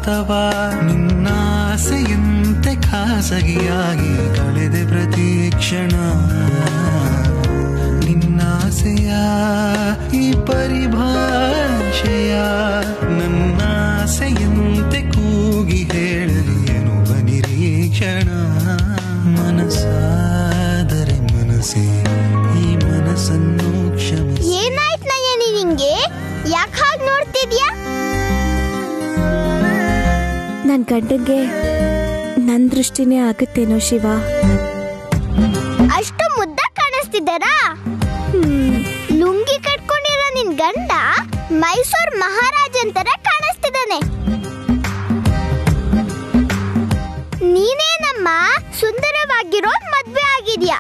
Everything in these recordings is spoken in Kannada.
ಅಥವಾ ನಿನ್ನಾಸೆಯಂತೆ ಖಾಸಗಿಯಾಗಿ ಕಳೆದೆ ಪ್ರತಿ ಕ್ಷಣ ನಿನ್ನಾಸೆಯ ಈ ಪರಿಭಾಷೆಯ ನನ್ನಾಸೆಯಂತೆ ಕೂಗಿ ಹೇಳಲಿ ಎನ್ನುವ ನಿರೀಕ್ಷಣ ಮನಸ್ಸಾದರೆ ಮನಸ್ಸೇ ಈ ಮನಸ್ಸನ್ನು ಕ್ಷಮಿಸಿ ಏನಾಯ್ತು ನಯನಿ ನಿಂಗೆ ಯಾಕೆ ಹಾಗೆ ನೋಡ್ತಿದ್ಯಾ ನನ್ ಗಂಡಂಗೆ ನನ್ ದೃಷ್ಟಿನೇ ಆಗುತ್ತೇನೋ ಶಿವ ಅಷ್ಟು ಮುದ್ದ ಕಾಣಿಸ್ತಿದ್ದಾರಾ ಲುಂಗಿ ಕಟ್ಕೊಂಡಿರೋ ನಿನ್ ಗಂಡ ಮೈಸೂರ್ ಮಹಾರಾಜನ್ ತರ ಕಾಣಿಸ್ತಿದ್ದಾನೆ ನೀನೇನಮ್ಮ ಸುಂದರವಾಗಿರೋ ಮದ್ವೆ ಆಗಿದ್ಯಾ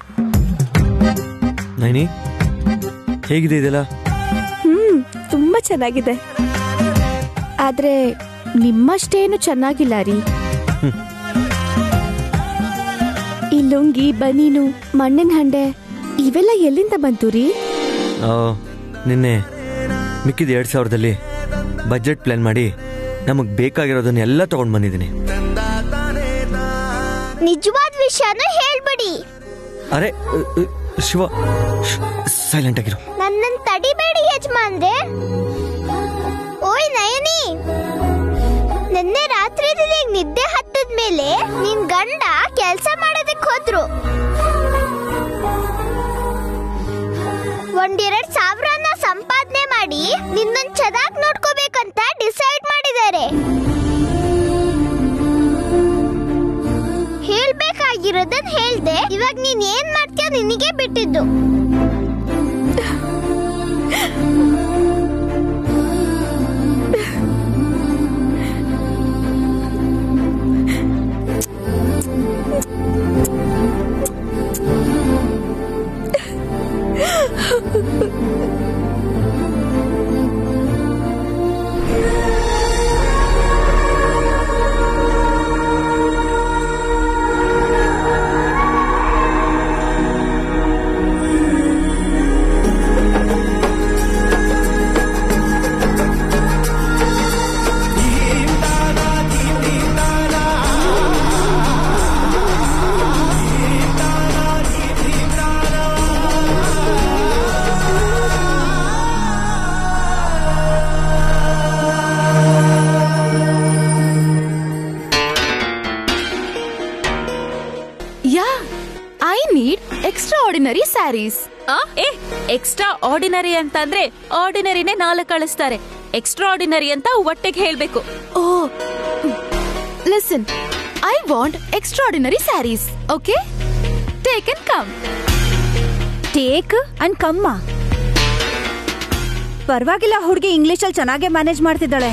ನೈನಿ ಹೇಗಿದೆ ಇದೆಲ್ಲ ಹ್ಮ್ ತುಂಬಾ ಚೆನ್ನಾಗಿದೆ ಆದ್ರೆ ನಿಮ್ಮಷ್ಟೇನು ಚೆನ್ನಾಗಿಲ್ಲ ರೀ ಈ ಲುಂಗಿ ಬನೀನು ಮಣ್ಣಿನ ಹಂಡೆ ಇವೆಲ್ಲ ಎಲ್ಲಿಂದ ಬಂತು ರೀ ಆ, ನಿನ್ನೆ ಮಿಕ್ಕಿದ ಎರಡು ಸಾವಿರದಲ್ಲಿ ಬಜೆಟ್ ಪ್ಲಾನ್ ಮಾಡಿ ನಮಗೆ ಬೇಕಾಗಿರೋದನ್ನ ಎಲ್ಲ ತಗೊಂಡು ಬಂದಿದ್ದೀನಿ ನಿಜವಾದ ವಿಷಯನ ಹೇಳ್ಬಿಡಿ ಅರೆ ಅ, ಅ, ಶಿವ ಸೈಲೆಂಟ್ ಆಗಿರು ನನ್ನನ್ ತಡಿಬೇಡಿ ಯಜಮಾನ್ರೆ ಓಯ್ ನಯನಿ ನಿನ್ನೆ ರಾತ್ರಿ ನಿನಗ್ ನಿದ್ದೆ ಹತ್ತದ ಮೇಲೆ ನಿನ್ ಗಂಡ ಕೆಲ್ಸ ಮಾಡೋದಕ್ ಹೋದ್ರು ಒಂದೆರಡ್ ಸಾವಿರನ ಸಂಪಾದನೆ ಮಾಡಿ ನಿನ್ನನ್ ಚೆನ್ನಾಗ್ ನೋಡ್ಕೋಬೇಕಂತ ಡಿಸೈಡ್ ಮಾಡಿದ್ದಾರೆ ಹೇಳ್ಬೇಕಾಗಿರೋದನ್ ಹೇಳ್ದೆ ಇವಾಗ ನೀನ್ ಏನ್ ಮಾಡ್ತೀಯ ನಿನಗೆ ಬಿಟ್ಟಿದ್ದು yeah I need extraordinary saris ಆ ಏ ಎಕ್ಸ್ಟ್ರಾ ಆರ್ಡಿನರಿ ಅಂತಂದ್ರೆ ಆರ್ಡಿನರಿನೇ ನಾಲ್ಕು ಕಳಿಸ್ತಾರೆ ಎಕ್ಸ್ಟ್ರಾ ಆರ್ಡಿನರಿ ಅಂತ ಒಟ್ಟಿಗೆ ಹೇಳ್ಬೇಕು oh listen I want extraordinary saris okay take and come take and ಕಮ್ಮ ಪರವಾಗಿಲ್ಲ ಹುಡುಗಿ ಇಂಗ್ಲಿಷಲ್ಲಿ ಚೆನ್ನಾಗೇ ಮ್ಯಾನೇಜ್ ಮಾಡ್ತಿದ್ದಾಳೆ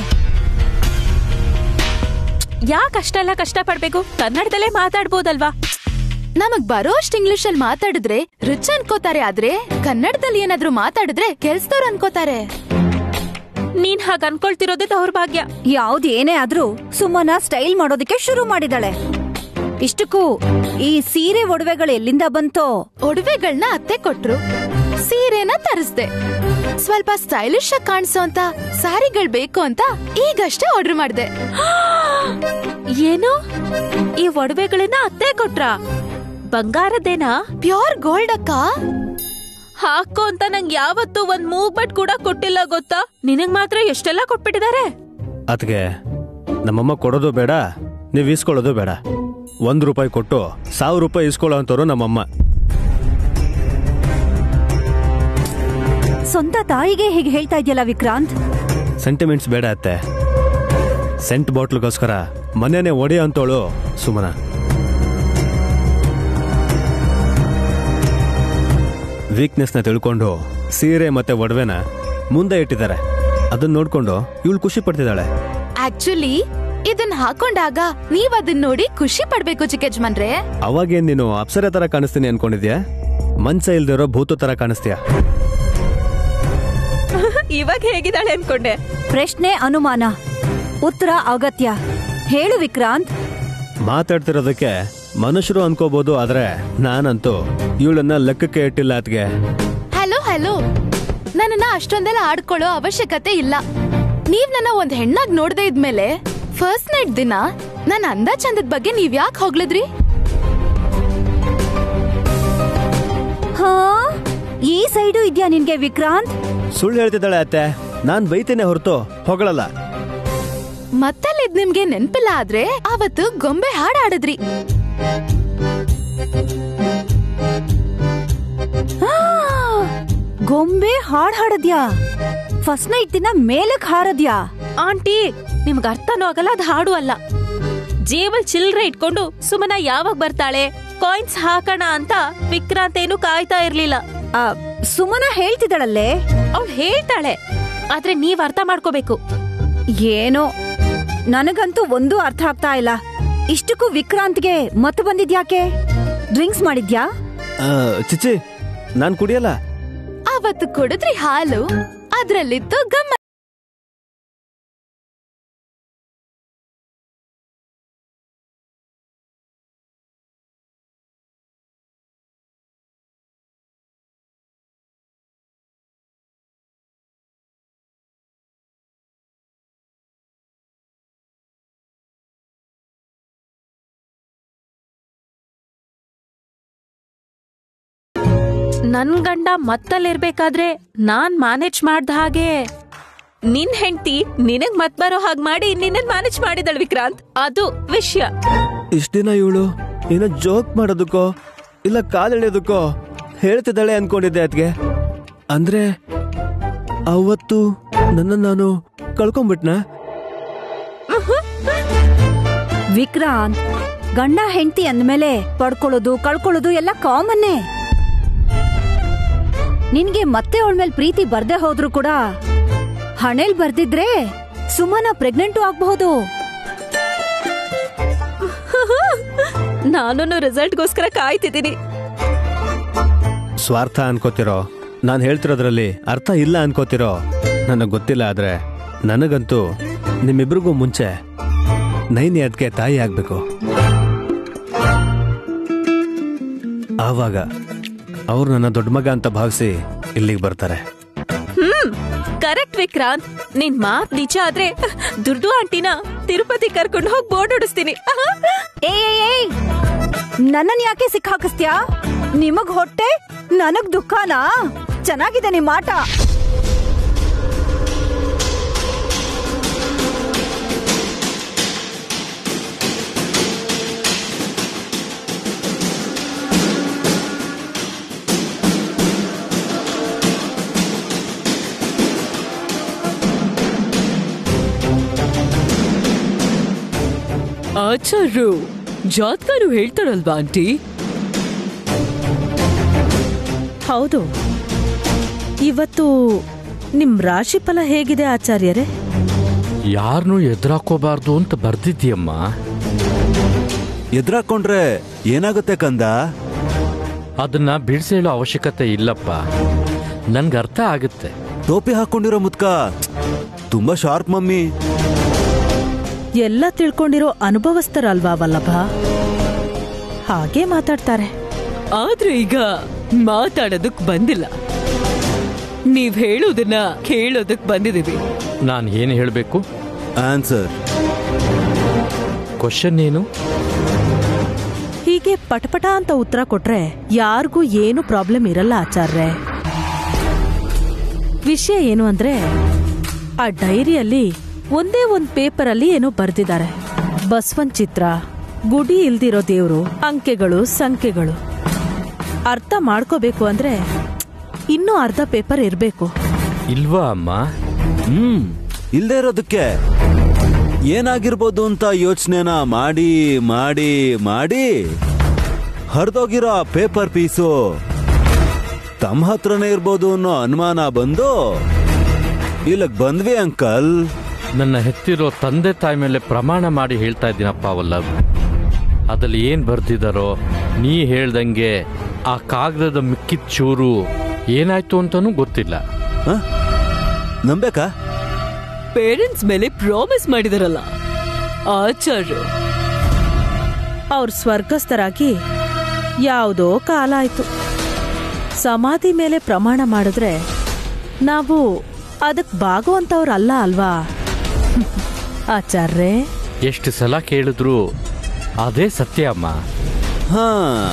ಯಾಕೆ ಅಷ್ಟೆಲ್ಲ ಕಷ್ಟ ಪಡ್ಬೇಕು ಕನ್ನಡದಲ್ಲೇ ಮಾತಾಡ್ಬೋದಲ್ವಾ ನಮಗ್ ಬರೋ ಅಷ್ಟ್ ಇಂಗ್ಲಿಷ್ ಅಲ್ಲಿ ಮಾತಾಡಿದ್ರೆ ರಿಚ್ ಅನ್ಕೋತಾರೆ ಆದ್ರೆ ಕನ್ನಡದಲ್ಲಿ ಏನಾದ್ರೂ ಮಾತಾಡಿದ್ರೆ ಕೆಲ್ಸದವ್ರು ಅನ್ಕೋತಾರೆ ನೀನ್ ಹಾಗ ಅನ್ಕೊಳ್ತಿರೋದೇ ದೌರ್ಭಾಗ್ಯ ಯಾವ್ದು ಏನೇ ಆದ್ರೂ ಸುಮ್ಮನ ಸ್ಟೈಲ್ ಮಾಡೋದಕ್ಕೆ ಶುರು ಮಾಡಿದಾಳೆ ಇಷ್ಟಕ್ಕೂ ಈ ಸೀರೆ ಒಡವೆಗಳು ಎಲ್ಲಿಂದ ಬಂತೋ ಒಡವೆಗಳನ್ನ ಅತ್ತೆ ಕೊಟ್ರು ಸೀರೆನ ತರಿಸ್ದೆ ಸ್ವಲ್ಪ ಸ್ಟೈಲಿಶ್ ಆಗಿ ಕಾಣಿಸೋ ಅಂತ ಸ್ಯಾರಿಗಳು ಬೇಕು ಅಂತ ಈಗಷ್ಟೇ ಆರ್ಡರ್ ಮಾಡ್ದೆ ಏನು ಈ ಒಡವೆಗಳನ್ನ ಅತ್ತೆ ಕೊಟ್ರ ಬಂಗಾರದೇನಾ ಪ್ಯೂರ್ ಗೋಲ್ಡ್ ಅಕ್ಕ ಹಾಕೋ ಅಂತ ನಂಗೆ ಯಾವತ್ತೂ ಒಂದ್ ಮೂಗ್ಬಟ್ ಕೂಡ ಕೊಟ್ಟಿಲ್ಲ ಗೊತ್ತಾ ನಿನಗ್ ಮಾತ್ರ ಎಷ್ಟೆಲ್ಲ ಕೊಟ್ಬಿಟ್ಟಿದ್ದಾರೆ ಅದಕ್ಕೆ ನಮ್ಮಮ್ಮ ಕೊಡೋದು ಬೇಡ ನೀವು ಇಸ್ಕೊಳ್ಳೋದು ಬೇಡ ಒಂದು ರೂಪಾಯಿ ಕೊಟ್ಟು ಸಾವಿರ ರೂಪಾಯಿ ಇಸ್ಕೊಳ್ಳೋ ಅಂಥವ್ರು ನಮ್ಮಮ್ಮ ಸ್ವಂತ ತಾಯಿಗೆ ಹೀಗೆ ಹೇಳ್ತಾ ಇದೆಯಲ್ಲ ವಿಕ್ರಾಂತ್ ಸೆಂಟಿಮೆಂಟ್ಸ್ ಬೇಡ ಅತ್ತೆ ಸೆಂಟ್ ಬಾಟ್ಲ್ಗೋಸ್ಕರ ಮನೆನೇ ಒಡೆಯೋ ಅಂತವಳು ಸುಮನ ವೀಕ್ನೆಸ್ನ ತಿಳ್ಕೊಂಡು ಸೀರೆ ಮತ್ತೆ ಒಡವೆನ ಮುಂದೆ ಇಟ್ಟಿದ್ದಾರೆ ಅದನ್ನ ನೋಡ್ಕೊಂಡು ಇವಳು ಖುಷಿ ಪಡ್ತಿದ್ದಾಳೆ ಆಕ್ಚುಲಿ ಇದನ್ ಹಾಕೊಂಡಾಗ ನೀವ್ ಅದನ್ ನೋಡಿ ಖುಷಿ ಪಡ್ಬೇಕು ಚಿಕ್ಕಜ್ಮನ್ರೆ ಅವಾಗೇನ್ ನೀನು ಅಪ್ಸರೆ ತರ ಕಾಣಿಸ್ತೀನಿ ಅನ್ಕೊಂಡಿದ್ಯಾ ಮನ್ಸ ಇಲ್ದಿರೋ ಭೂತ ತರ ಕಾಣಿಸ್ತೀಯ ಇವಾಗ ಹೇಗಿದ್ದಾಳೆ ಅನ್ಕೊಂಡೆ ಪ್ರಶ್ನೆ ಅನುಮಾನ ಉತ್ತರ ಅಗತ್ಯ ಹೇಳು ವಿಕ್ರಾಂತ್ ಮಾತಾಡ್ತಿರೋದಕ್ಕೆ ಮನುಷ್ಯರು ಅನ್ಕೋಬಹುದು ಆದ್ರೆ ನಾನಂತೂ ಇವಳನ್ನ ಲೆಕ್ಕಕ್ಕೆ ಇಟ್ಟಿಲ್ಲ ಅತ್ಗೆ ಹಲೋ ಹಲೋ ನನ್ನನ್ನ ಅಷ್ಟೊಂದೆಲ್ಲ ಆಡ್ಕೊಳ್ಳೋ ಅವಶ್ಯಕತೆ ಇಲ್ಲ ನೀವ್ ನನ್ನ ಒಂದ್ ಹೆಣ್ಣಾಗ್ ನೋಡ್ದೇ ಇದ್ಮೇಲೆ ಫಸ್ಟ್ ನೈಟ್ ದಿನ ನನ್ ಅಂದ ಚಂದದ ಬಗ್ಗೆ ನೀವ್ ಯಾಕೆ ಹೋಗ್ಲಿದ್ರಿ ಹಾ ಈ ಸೈಡು ಇದ್ಯಾ ನಿನ್ಗೆ ವಿಕ್ರಾಂತ್ ಸುಳ್ಳು ಹೇಳ್ತಿದ್ದಾಳೆ ಅತ್ತೆ ನಾನ್ ಬೈತೇನೆ ಹೊರತು ಹೊಗಳಲ್ಲ ಮತ್ತಲ್ಲಿದ್ ನಿಮ್ಗೆ ನೆನ್ಪಿಲ್ಲ ಆದ್ರೆ ಅವತ್ತು ಗೊಂಬೆ ಹಾಡ್ ಆಡಿದ್ರಿ ಆ, ಗೊಂಬೆ ಹಾಡ್ ಹಾಡದ್ಯಾ ಫಸ್ಟ್ ನೈಟ್ ದಿನ ಮೇಲಕ್ ಹಾರದ್ಯಾ ಆಂಟಿ ನಿಮ್ಗೆ ಅರ್ಥನೂ ಆಗಲ್ಲ ಅದು ಹಾಡು ಅಲ್ಲ ಜೇಬಲ್ ಚಿಲ್ರೆ ಇಟ್ಕೊಂಡು ಸುಮನ ಯಾವಾಗ ಬರ್ತಾಳೆ ಕಾಯಿನ್ಸ್ ಹಾಕೋಣ ಅಂತ ವಿಕ್ರಾಂತ್ ಏನು ಕಾಯ್ತಾ ಇರ್ಲಿಲ್ಲ ಆ, ಸುಮನ ಹೇಳ್ತಿದ್ದಾಳಲ್ಲೇ ಅವಳು ಹೇಳ್ತಾಳೆ ಆದ್ರೆ ನೀವ್ ಅರ್ಥ ಮಾಡ್ಕೋಬೇಕು ಏನೋ ನನಗಂತೂ ಒಂದೂ ಅರ್ಥ ಆಗ್ತಾ ಇಲ್ಲ ಇಷ್ಟಕ್ಕೂ ವಿಕ್ರಾಂತ್ಗೆ ಮತ್ತೆ ಬಂದಿದ್ಯಾಕೆ ಡ್ರಿಂಕ್ಸ್ ಮಾಡಿದ್ಯಾ ಆ, ಚಿಚ್ಚಿ ನಾನ್ ಕುಡಿಯಲ್ಲ ಅವತ್ತು ಕುಡಿದ್ರಿ ಹಾಲು ಅದ್ರಲ್ಲಿತ್ತು ಗಮ್ಮ ನನ್ ಗಂಡ ಮತ್ತಲ್ಲಿರ್ಬೇಕಾದ್ರೆ ನಾನ್ ಮ್ಯಾನೇಜ್ ಮಾಡ್ದ ಹಾಗೆ ನಿನ್ ಹೆಂಡ್ತಿ ನಿನಗ್ ಮತ್ ಬರೋ ಹಾಗೆ ಮಾಡಿ ನಿನ್ನ ಮ್ಯಾನೇಜ್ ಮಾಡಿದಳು ವಿಕ್ರಾಂತ್ ಅದು ವಿಷಯ ಇಷ್ಟ ದಿನ ಇವಳು ಏನೋ ಜೋಕ್ ಮಾಡೋದಕ್ಕೋ ಇಲ್ಲ ಕಾಲ್ ಎಳೆಯೋದಕ್ಕೋ ಹೇಳ್ತಿದ್ದಾಳೆ ಅನ್ಕೊಂಡಿದ್ದೆ ಅದ್ಗೆ ಅಂದ್ರೆ ಅವತ್ತು ನನ್ನ ನಾನು ಕಳ್ಕೊಂಡ್ಬಿಟ್ನಾ ವಿಕ್ರಾಂತ್ ಗಂಡ ಹೆಂಡತಿ ಅಂದ್ಮೇಲೆ ಪಡ್ಕೊಳ್ಳೋದು ಕಳ್ಕೊಳ್ಳೋದು ಎಲ್ಲ ಕಾಮನ್ನೇ ನಿನ್ಗೆ ಮತ್ತೆ ಅವಳ ಮೇಲೆ ಪ್ರೀತಿ ಬರ್ದೇ ಹೋದ್ರು ಕೂಡ ಹಣೆಲ್ ಬರ್ದಿದ್ರೆ ಸುಮನ ಪ್ರೆಗ್ನೆಂಟು ಆಗ್ಬಹುದು ನಾನು ರಿಸಲ್ಟ್ಗೋಸ್ಕರ ಕಾಯ್ತಿದ್ದೀನಿ ಸ್ವಾರ್ಥ ಅನ್ಕೋತಿರೋ ನಾನು ಹೇಳ್ತಿರೋದ್ರಲ್ಲಿ ಅರ್ಥ ಇಲ್ಲ ಅನ್ಕೋತಿರೋ ನನಗೆ ಗೊತ್ತಿಲ್ಲ ಆದ್ರೆ ನನಗಂತೂ ನಿಮ್ಮಿಬ್ರಿಗೂ ಮುಂಚೆ ನೈನಿ ಅದಕ್ಕೆ ತಾಯಿ ಆಗ್ಬೇಕು ಆವಾಗ ಅವ್ರು ನನ್ನ ದೊಡ್ಡ ಮಗ ಅಂತ ಭಾವಿಸಿ ಇಲ್ಲಿಗೆ ಬರ್ತಾರೆ ಹ್ಮ್ ಕರೆಕ್ಟ್ ವಿಕ್ರಾಂತ್ ನಿನ್ ಮಾತ್ ನಿಜ ಆದ್ರೆ ದುರ್ದು ಆಂಟಿನ ತಿರುಪತಿ ಕರ್ಕೊಂಡು ಹೋಗಿ ಬೋರ್ಡ್ ಹೊಡಿಸ್ತೀನಿ ಏ ನನ್ನನ್ ಯಾಕೆ ಸಿಕ್ಕಾಕಿಸ್ತ್ಯಾ ನಿಮಗ್ ಹೊಟ್ಟೆ ನನಗ್ ದುಃಖನಾ ಚೆನ್ನಾಗಿದೆ ನಿಮ್ ಆಟ ಆಚಾರ್ರು ಜಾತ್ಕನು ಹೇಳ್ತಾರಲ್ವಾ ಆಂಟಿ ಹೌದು ಇವತ್ತು ನಿಮ್ ರಾಶಿ ಫಲ ಹೇಗಿದೆ ಆಚಾರ್ಯರೇ ಯಾರನ್ನೂ ಎದುರಾಕೋಬಾರ್ದು ಅಂತ ಬರ್ದಿದ್ಯಮ್ಮ ಎದ್ರಾಕೊಂಡ್ರೆ ಏನಾಗುತ್ತೆ ಕಂದ ಅದನ್ನ ಬಿಡಿಸೇಳೋ ಅವಶ್ಯಕತೆ ಇಲ್ಲಪ್ಪ ನನ್ಗೆ ಅರ್ಥ ಆಗುತ್ತೆ ಟೋಪಿ ಹಾಕೊಂಡಿರೋ ಮುದ್ಕ ತುಂಬಾ ಶಾರ್ಪ್ ಮಮ್ಮಿ ಎಲ್ಲ ತಿಳ್ಕೊಂಡಿರೋ ಅನುಭವಸ್ಥರಲ್ವಾ ವಲ್ಲಭ ಹಾಗೆ ಮಾತಾಡ್ತಾರೆ ಆದ್ರೆ ಈಗ ಮಾತಾಡೋದಕ್ ಬಂದಿಲ್ಲ ನೀವ್ ಹೇಳೋದನ್ನ ಕೇಳೋದಕ್ ಬಂದಿದೀವಿ ನಾನು ಏನು ಹೇಳಬೇಕು ಆನ್ಸರ್ ಕ್ವಶನ್ ಏನು ಹೀಗೆ ಪಟಪಟ ಅಂತ ಉತ್ತರ ಕೊಟ್ರೆ ಯಾರಿಗೂ ಏನು ಪ್ರಾಬ್ಲಮ್ ಇರಲ್ಲ ಆಚಾರ್ರೆ ವಿಷಯ ಏನು ಅಂದ್ರೆ ಆ ಡೈರಿಯಲ್ಲಿ ಒಂದೇ ಒಂದ್ ಪೇಪರ್ ಅಲ್ಲಿ ಏನೋ ಬರ್ದಿದ್ದಾರೆ ಬಸವನ್ ಚಿತ್ರ ಗುಡಿ ಇಲ್ದಿರೋ ದೇವ್ರು ಅಂಕೆಗಳು ಸಂಖ್ಯೆಗಳು ಅರ್ಥ ಮಾಡ್ಕೋಬೇಕು ಅಂದ್ರೆ ಇನ್ನೂ ಅರ್ಧ ಪೇಪರ್ ಇರ್ಬೇಕು ಇಲ್ವಾ ಅಮ್ಮ ಹ್ಮ್ ಇಲ್ದೇ ಇರೋದಕ್ಕೆ ಏನಾಗಿರ್ಬೋದು ಅಂತ ಯೋಚನೆನ ಮಾಡಿ ಮಾಡಿ ಮಾಡಿ ಹರಿದೋಗಿರೋ ಆ ಪೇಪರ್ ಪೀಸು ತಮ್ಮ ಹತ್ರನೇ ಇರ್ಬೋದು ಅನ್ನೋ ಅನುಮಾನ ಬಂದು ಇಲ್ಲಕ್ ಬಂದ್ವಿ ಅಂಕಲ್ ನನ್ನ ಹೆತ್ತಿರೋ ತಂದೆ ತಾಯಿ ಮೇಲೆ ಪ್ರಮಾಣ ಮಾಡಿ ಹೇಳ್ತಾ ಇದ್ದೀನಪ್ಪ ವಲ್ಲಭ್ ಅದಲ್ಲಿ ಏನ್ ಬರ್ದಿದಾರೋ ನೀ ಹೇಳ್ದಂಗೆ ಆ ಕಾಗದದ ಮಿಕ್ಕಿದ ಚೂರು ಏನಾಯ್ತು ಅಂತಾನೂ ಗೊತ್ತಿಲ್ಲ ಹ? ನಂಬೇಕಾ ಪೇರೆಂಟ್ಸ್ ಮೇಲೆ ಪ್ರಾಮಿಸ್ ಮಾಡಿದಾರಲ್ಲ ಆಚಾರ್ಯ ಅವ್ರ ಸ್ವರ್ಗಸ್ಥರಾಗಿ ಯಾವುದೋ ಕಾಲ ಆಯ್ತು ಸಮಾಧಿ ಮೇಲೆ ಪ್ರಮಾಣ ಮಾಡಿದ್ರೆ ನಾವು ಅದಕ್ ಬಾಗುವಂತವ್ರಲ್ಲ ಅಲ್ವಾ ಆಚಾರ್ರೆ ಎಷ್ಟು ಸಲ ಕೇಳಿದ್ರು ಅದೇ ಸತ್ಯ ಅಮ್ಮ ಹಾ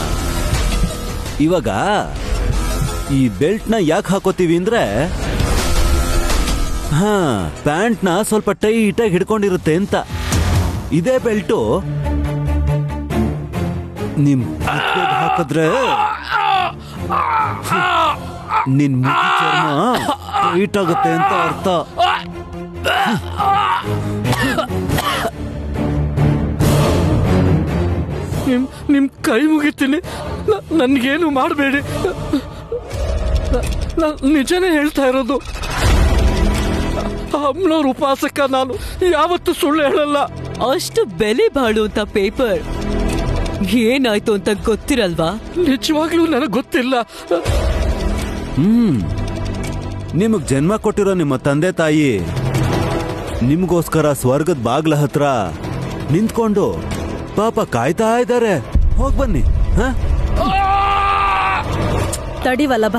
ಇವಾಗ ಈ ಬೆಲ್ಟ್ನ ಯಾಕೆ ಹಾಕೋತೀವಿ ಅಂದ್ರೆ ಹಾ ಪ್ಯಾಂಟ್ನ ಸ್ವಲ್ಪ ಟೈಟಾಗಿ ಹಿಡ್ಕೊಂಡಿರುತ್ತೆ ಅಂತ ಇದೇ ಬೆಲ್ಟು ನಿಮ್ ಕುತ್ತಿಗೆಗ್ ಹಾಕಿದ್ರೆ ನಿನ್ ಮುಗಿ ಚರ್ಮ ಟೈಟ್ ಆಗುತ್ತೆ ಅಂತ ಅರ್ಥ ನಿಮ್ ನಿಮ್ ಕೈ ಮುಗಿತೀನಿ ನ- ನನ್ಗೇನು ಮಾಡಬೇಡಿ ನಿಜನೇ ಹೇಳ್ತಾ ಇರೋದು ಅಮ್ಮನವ್ರ ಉಪವಾಸಕ್ಕ ನಾನು ಯಾವತ್ತೂ ಸುಳ್ಳು ಹೇಳಲ್ಲ ಅಷ್ಟು ಬೆಲೆ ಬಾಳುವಂತ ಪೇಪರ್ ಏನಾಯ್ತು ಅಂತ ಗೊತ್ತಿರಲ್ವಾ ನಿಜವಾಗ್ಲೂ ನನಗೆ ಗೊತ್ತಿಲ್ಲ ಹ್ಮ್ ನಿಮಗ್ ಜನ್ಮ ಕೊಟ್ಟಿರೋ ನಿಮ್ಮ ತಂದೆ ತಾಯಿ ನಿಮ್ಗೋಸ್ಕರ ಸ್ವರ್ಗದ ಬಾಗ್ಲ ಹತ್ರ ನಿಂತ್ಕೊಂಡು ಪಾಪ ಕಾಯ್ತಾ ಇದ್ದಾರೆ ಹೋಗ್ ಬನ್ನಿ ಹ ತಡಿ ವಲ್ಲಭ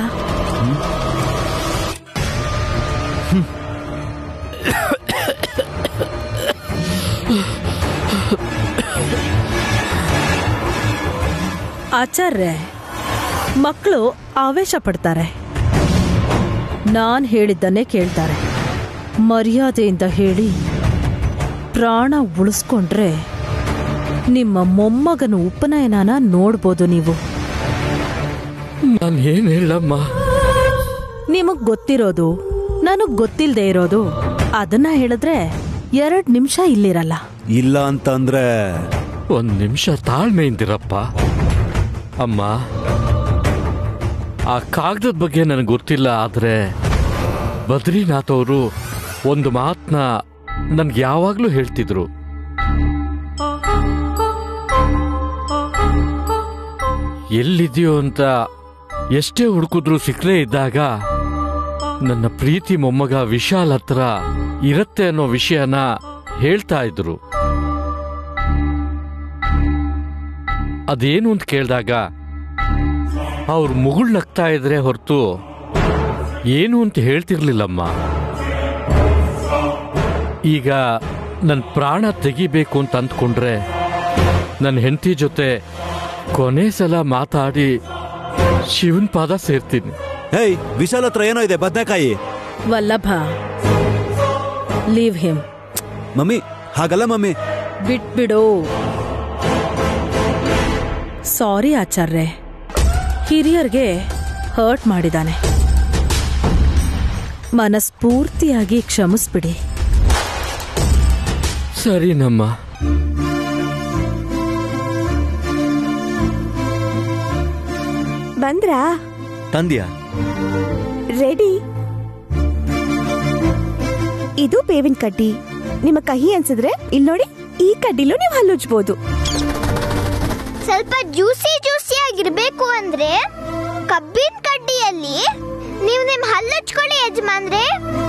ಆಚಾರ್ಯ ಮಕ್ಕಳು ಆವೇಶ ಪಡ್ತಾರೆ ನಾನ್ ಹೇಳಿದ್ದನ್ನೇ ಕೇಳ್ತಾರೆ ಮರ್ಯಾದೆಯಿಂದ ಹೇಳಿ ಪ್ರಾಣ ಉಳಿಸ್ಕೊಂಡ್ರೆ ನಿಮ್ಮ ಮೊಮ್ಮಗನ ಉಪನಯನನ ನೋಡ್ಬೋದು ನೀವು ನಾನು ಏನ್ ಹೇಳಮ್ಮ ನಿಮಗ್ ಗೊತ್ತಿರೋದು ನನಗ್ ಗೊತ್ತಿಲ್ದೇ ಇರೋದು ಅದನ್ನ ಹೇಳಿದ್ರೆ ಎರಡ್ ನಿಮಿಷ ಇಲ್ಲಿರಲ್ಲ ಇಲ್ಲ ಅಂತಂದ್ರೆ ಒಂದ್ ನಿಮಿಷ ತಾಳ್ಮೆಯಿಂದಿರಪ್ಪ ಅಮ್ಮ ಆ ಕಾಗದದ ಬಗ್ಗೆ ನನಗೆ ಗೊತ್ತಿಲ್ಲ ಆದ್ರೆ ಬದ್ರಿನಾಥ್ ಅವರು ಒಂದು ಮಾತನ್ನ ನನ್ಗೆ ಯಾವಾಗ್ಲೂ ಹೇಳ್ತಿದ್ರು ಎಲ್ಲಿದೆಯೋ ಅಂತ ಎಷ್ಟೇ ಹುಡುಕಿದ್ರು ಸಿಕ್ಕಲೇ ಇದ್ದಾಗ ನನ್ನ ಪ್ರೀತಿ ಮೊಮ್ಮಗ ವಿಶಾಲ್ ಹತ್ರ ಇರತ್ತೆ ಅನ್ನೋ ವಿಷಯನ ಹೇಳ್ತಾ ಇದ್ರು ಅದೇನು ಅಂತ ಕೇಳಿದಾಗ ಅವ್ರ ಮುಗುಳ್ ನಗ್ತಾ ಇದ್ರೆ ಹೊರತು ಏನು ಅಂತ ಹೇಳ್ತಿರ್ಲಿಲ್ಲಮ್ಮ ಈಗ ನನ್ನ ಪ್ರಾಣ ತೆಗಿಬೇಕು ಅಂತ ಅಂದ್ಕೊಂಡ್ರೆ ನನ್ನ ಹೆಂಡತಿ ಜೊತೆ ಕೊನೆ ಸಲ ಮಾತಾಡಿ ಶಿವನ್ ಪಾದ ಸೇರ್ತೀನಿ ಹೇಯ್ ವಿಶಾಲ್ ಹತ್ರ ಏನೋ ಇದೆ ಬದ್ನೆಕಾಯಿ ವಲ್ಲಭ ಲೀವ್ ಹಿಮ್ ಮಮ್ಮಿ ಹಾಗಲ್ಲ ಮಮ್ಮಿ ಬಿಟ್ಬಿಡು ಸಾರಿ ಆಚಾರ್ಯ ಹಿರಿಯರ್ಗೆ ಹರ್ಟ್ ಮಾಡಿದಾನೆ ಮನಸ್ಫೂರ್ತಿಯಾಗಿ ಕ್ಷಮಿಸ್ಬಿಡಿ ಸರಿನಮ್ಮ ಬಂದ್ರಾ ತಂದ್ಯಾ ರೆಡಿ ಇದು ಬೇವಿನ ಕಡ್ಡಿ ನಿಮ್ಮ ಕಹಿ ಅನ್ಸಿದ್ರೆ ಇಲ್ಲಿ ನೋಡಿ ಈ ಕಡ್ಡಿಲೂ ನೀವು ಹಲ್ಲುಜ್ಬೋದು ಸ್ವಲ್ಪ ಜ್ಯೂಸಿ ಜ್ಯೂಸಿ ಆಗಿರ್ಬೇಕು ಅಂದ್ರೆ ಕಬ್ಬಿನ ಕಡ್ಡಿಯಲ್ಲಿ ನೀವು ನಿಮ್ ಹಲ್ಲುಚ್ಕೊಳ್ಳಿ ಯಜಮಾನ್ರೆ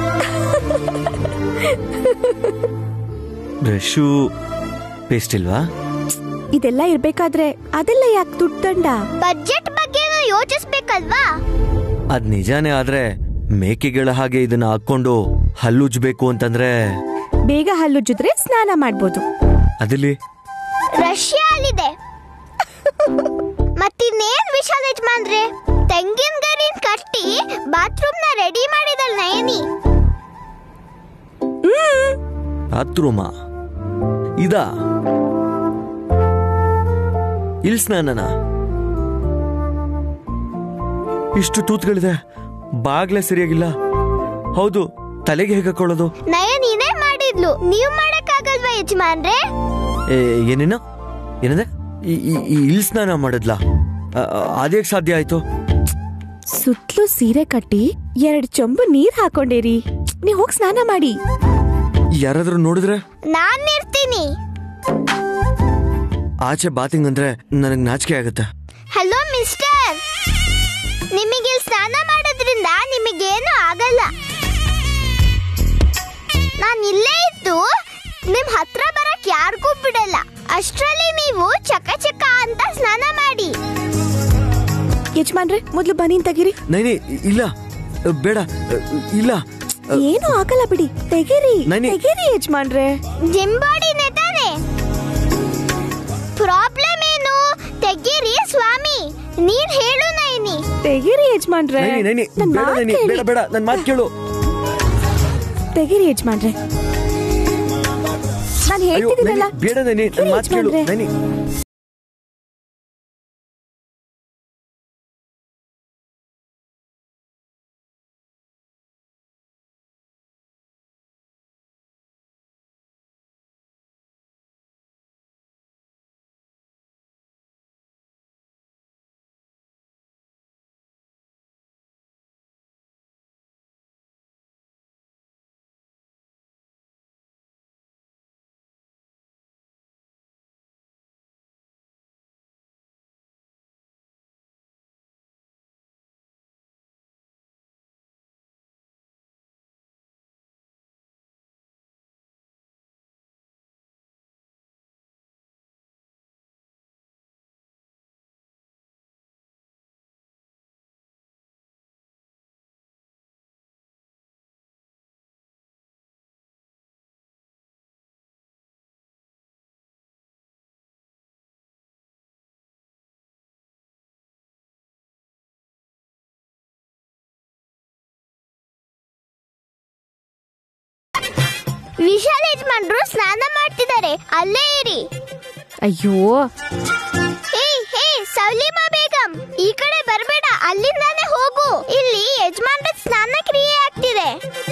ಬ್ರಷು ಪೇಸ್ಟ್ ಇಲ್ವಾ ಇದೆಲ್ಲ ಇರ್ಬೇಕಾದ್ರೆ ಅದೆಲ್ಲ ಯಾಕೆ ದುಡ್ಡು ದಂಡ ಬಜೆಟ್ ಬಗ್ಗೆನೂ ಯೋಚಿಸ್ಬೇಕಲ್ವಾ ಅದ್ ನಿಜಾನೇ ಆದ್ರೆ ಮೇಕೆಗಳ ಹಾಗೆ ಇದನ್ನ ಹಾಕೊಂಡು ಹಲ್ಲುಜ್ಬೇಕು ಅಂತಂದ್ರೆ ಬೇಗ ಹಲ್ಲುಜ್ಜಿದ್ರೆ ಸ್ನಾನ ಮಾಡ್ಬೋದು ಅದಿಲ್ಲಿ ರಷ್ಯಾ ಅಲ್ಲಿದೆ ಮತ್ತಿನ್ನೇನ್ ವಿಶಾಲ್ ಯಜಮಾನ್ರೆ ತೆಂಗಿನ ಗರಿನ್ ಕಟ್ಟಿ ಬಾತ್ರೂಮ್ ನ ರೆಡಿ ಮಾಡಿದಲ್ ನಯನಿ ಬಾತ್ರೂಮ ಇದಾ ಇಲ್ ಸ್ನಾನನ ಇಷ್ಟು ತೂತ್ಗಳಿದೆ ಬಾಗ್ಲೇ ಸರಿಯಾಗಿಲ್ಲ ಹೌದು ತಲೆಗೆ ಹೇಗೆ ಹಾಕೊಳ್ಳೋದು ನಯನಿನೇ ಮಾಡಿದ್ಲು ನೀವ್ ಮಾಡಕ್ಕಾಗಲ್ವಾ ಯಜಮಾನ್ರೆ ಏ, ಏನೇನು ಏನಂದೆ ಈ- ಈ- ಈ ಇಲ್ ಸ್ನಾನ ಮಾಡಿದ್ಲಾ ಅದೇಗ್ ಸಾಧ್ಯ ಆಯ್ತು ಸುತ್ತಲೂ ಸೀರೆ ಕಟ್ಟಿ ಎರಡ್ ಚೊಂಬು ನೀರ್ ಹಾಕೊಂಡಿರಿ ನೀವ್ ಹೋಗಿ ಸ್ನಾನ ಮಾಡಿ ಯಾರಾದ್ರೂ ನೋಡಿದ್ರೆ ನಾನ್ ಇರ್ತೀನಿ ಆಚೆ ಬಾತಿಂಗ್ ಅಂದ್ರೆ ನನಗ್ ನಾಚಿಕೆ ಆಗುತ್ತೆ ಹಲೋ ಮಿಸ್ಟರ್ ನಿಮಗೆ ಸ್ನಾನ ಮಾಡೋದ್ರಿಂದ ನಿಮಗೇನು ಆಗಲ್ಲ ನಾನು ಇಲ್ಲೇ ಇದ್ದು ನಿಮ್ ಹತ್ರ ಬರಕ್ ಯಾರಿಗೂ ಬಿಡಲ್ಲ ಅಷ್ಟ್ರಲ್ಲಿ ನೀವು ಚಕ ಚಕ ಅಂತ ಸ್ನಾನ ಮಾಡಿ ಯಜಮಾನ್ರೆ ಮೊದ್ಲು ಬನೀನ್ ತೆಗೀರಿ ನೈನಿ ಇಲ್ಲ ಬೇಡ ಇಲ್ಲ ಏನು ಆಗಲ್ಲ ಬಿಡಿ ತೆಗೀರಿ ನೈನಿ. ತೆಗೀರಿ ಯಜಮಾನ್ರೆ ಜಿಮ್ ಬಾಡಿನೇ ತಾನೆ ಪ್ರಾಬ್ಲಮ್ ಏನು ತೆಗೀರಿ ಸ್ವಾಮಿ ನೀನ್ ಹೇಳು ನೈನಿ ತೆಗೀರಿ ಯಜಮಾನ್ರೆ ನೈನಿ ನೈನಿ ನನ್ ಬೇಡ ಮಾತ್ ನೈನಿ ಕೇಳಿ. ಬೇಡ ಬೇಡ ನನ್ನ ಮಾತು ಕೇಳು ತೆಗೀರಿ ಯಜಮಾನ್ರೆ ನಾನು ಅಯ್ಯೋ ಹೇಳ್ತಿದ್ದೀನಲ್ಲ ನೈನಿ ಬೇಡ ನೈನಿ ನನ್ನ ಕೇಳಿ ಮಾತು ಕೇಳು ಯಜಮಾನ್ರೆ. ನೈನಿ ವಿಶಾಲ್ ಯಜಮಾನ್ರು ಸ್ನಾನ ಮಾಡ್ತಿದ್ದಾರೆ ಅಲ್ಲೇ ಇರಿ ಅಯ್ಯೋ ಹೇ ಹೇ ಸೌಲಿಮಾ ಬೇಗಂ ಈ ಕಡೆ ಬರ್ಬೇಡ ಅಲ್ಲಿಂದಾನೆ ಹೋಗು ಇಲ್ಲಿ ಯಜಮಾನ್ರ ಸ್ನಾನ ಕ್ರಿಯೆ ಆಗ್ತಿದೆ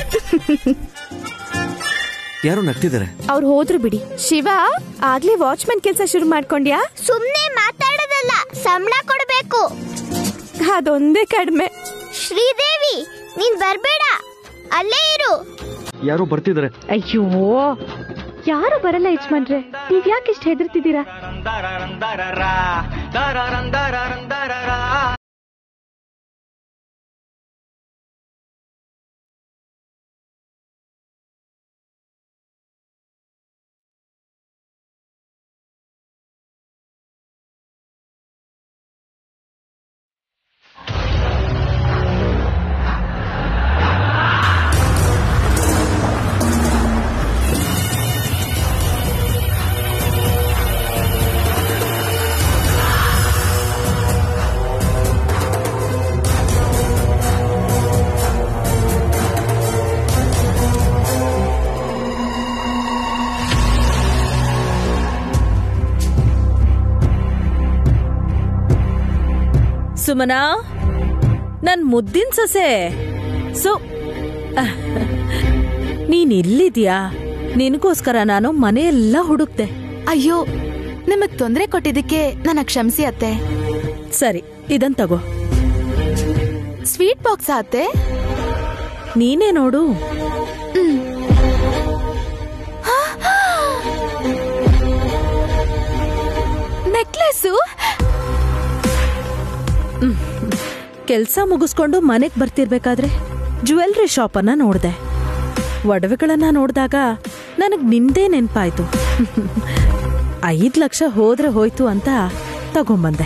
ಯಾರೋ ನಗ್ತಿದ್ದಾರೆ ಅವ್ರು ಹೋದ್ರು ಬಿಡಿ ಶಿವ ಆಗ್ಲೇ ವಾಚ್ಮನ್ ಕೆಲ್ಸ ಶುರು ಮಾಡ್ಕೊಂಡ್ಯಾ ಸುಮ್ನೆ ಮಾತಾಡೋದಲ್ಲ ಸಂಬಳ ಕೊಡ್ಬೇಕು ಅದೊಂದೇ ಕಡಿಮೆ ಶ್ರೀದೇವಿ ನೀನ್ ಬರ್ಬೇಡ ಅಲ್ಲೇ ಇರು ಯಾರೋ ಬರ್ತಿದ್ದಾರೆ ಅಯ್ಯೋ ಯಾರು ಬರಲ್ಲ ಯಜಮಾನ್ರೆ ನೀವ್ ಯಾಕೆ ಇಷ್ಟ ಹೆದರ್ತಿದ್ದೀರಾ ಸುಮನಾ ನನ್ ಮುದ್ದಿನ ಸೊಸೆ ಸು ನೀನ್ ಇಲ್ಲಿದ್ಯಾ ನಿನಗೋಸ್ಕರ ನಾನು ಮನೆಯೆಲ್ಲ ಹುಡುಕ್ತೆ ಅಯ್ಯೋ ನಿಮಗ್ ತೊಂದರೆ ಕೊಟ್ಟಿದ್ದಕ್ಕೆ ನನ್ನ ಕ್ಷಮಿಸಿ ಅತ್ತೆ ಸರಿ ಇದನ್ ತಗೋ ಸ್ವೀಟ್ ಬಾಕ್ಸ್ ಅತ್ತೆ ನೀನೇ ನೋಡು ನೆಕ್ಲೆಸ್ಸು ಕೆಲ್ಸ ಮುಗಿಸ್ಕೊಂಡು ಮನೆಗ್ ಬರ್ತಿರ್ಬೇಕಾದ್ರೆ ಜ್ಯುವೆಲ್ರಿ ಶಾಪನ್ನ ನೋಡ್ದೆ ಒಡವೆಗಳನ್ನ ನೋಡ್ದಾಗ ನನಗ್ ನಿಂದೇ ನೆನ್ಪಾಯ್ತು ಐದ್ ಲಕ್ಷ ಹೋದ್ರೆ ಹೋಯ್ತು ಅಂತ ತಗೊಂಬಂದೆ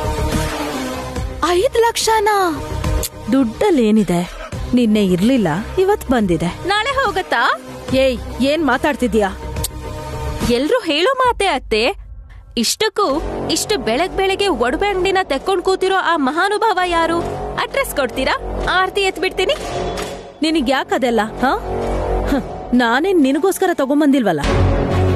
ಐದ್ ಲಕ್ಷನಾ ದುಡ್ಡಲ್ಲೇನಿದೆ ನಿನ್ನೆ ಇರ್ಲಿಲ್ಲ ಇವತ್ ಬಂದಿದೆ ನಾಳೆ ಹೋಗತ್ತಾ ಏಯ್ ಏನ್ ಮಾತಾಡ್ತಿದ್ಯಾ ಎಲ್ರು ಹೇಳೋ ಮಾತೆ ಅತ್ತೆ ಇಷ್ಟಕ್ಕೂ ಇಷ್ಟು ಬೆಳಗ್ ಬೆಳಗ್ಗೆ ಒಡವೆ ಅಂಗಡಿನ ತೆಕ್ಕೊಂಡ್ ಕೂತಿರೋ ಆ ಮಹಾನುಭಾವ ಯಾರು ಅಡ್ರೆಸ್ ಕೊಡ್ತೀರಾ ಆರ್ತಿ ಎತ್ಬಿಡ್ತೀನಿ ನಿನಗ್ ಯಾಕದೆಲ್ಲ ಹ ಹ, ನಾನೇನ್ ನಿನಗೋಸ್ಕರ ತಗೊಂಬಂದಿಲ್ವಲ್ಲ